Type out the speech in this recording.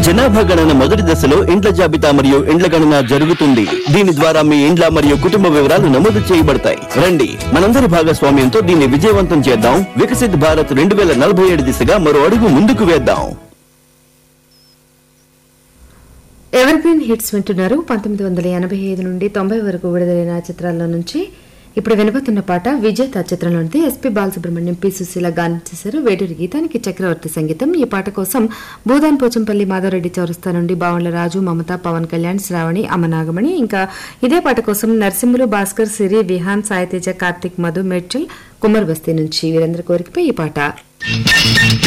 జనాభా గణన మొదటి దశలో ఇండ్ల జాబితా మరియు ఇండ్ల గణన జరుగుతుంది దీని ద్వారా మీ ఇండ్ల మరియు కుటుంబ వివరాలు నమోదు చేయబడతాయి రండి మనందరి భాగస్వామ్యంతో దీన్ని విజయవంతం చేద్దాం వికసిత్ భారత్ రెండు వేల నలభై ఏడు దిశగా మరో అడుగు ముందుకు వేద్దాం ఎవర్ గ్రీన్ హిట్స్ వింటున్నారు పంతొమ్మిది వందల ఎనభై ఐదు నుండి తొంభై వరకు విడుదలైన చిత్రాల్లో నుంచి ఇప్పుడు వినబోతున్న పాట విజేత చిత్రంలోనిది ఎస్పీ బాలసుబ్రహ్మణ్యం పి సుశీల గానం చేశారు వేటూరి గీతానికి చక్రవర్తి సంగీతం ఈ పాట కోసం భూదాన్ పోచంపల్లి మాధవరెడ్డి చౌరస్తా నుండి బావళ్ల రాజు మమత పవన్ కళ్యాణ్ శ్రావణి అమనాగమణి ఇంకా ఇదే పాట కోసం నరసింహులు భాస్కర్ సిరి విహాన్ సాయితేజ కార్తిక్ మధు మెడ్చల్ కుమ్మర్ బస్తీ నుంచి వీరందరి కోరికపై ఈ పాట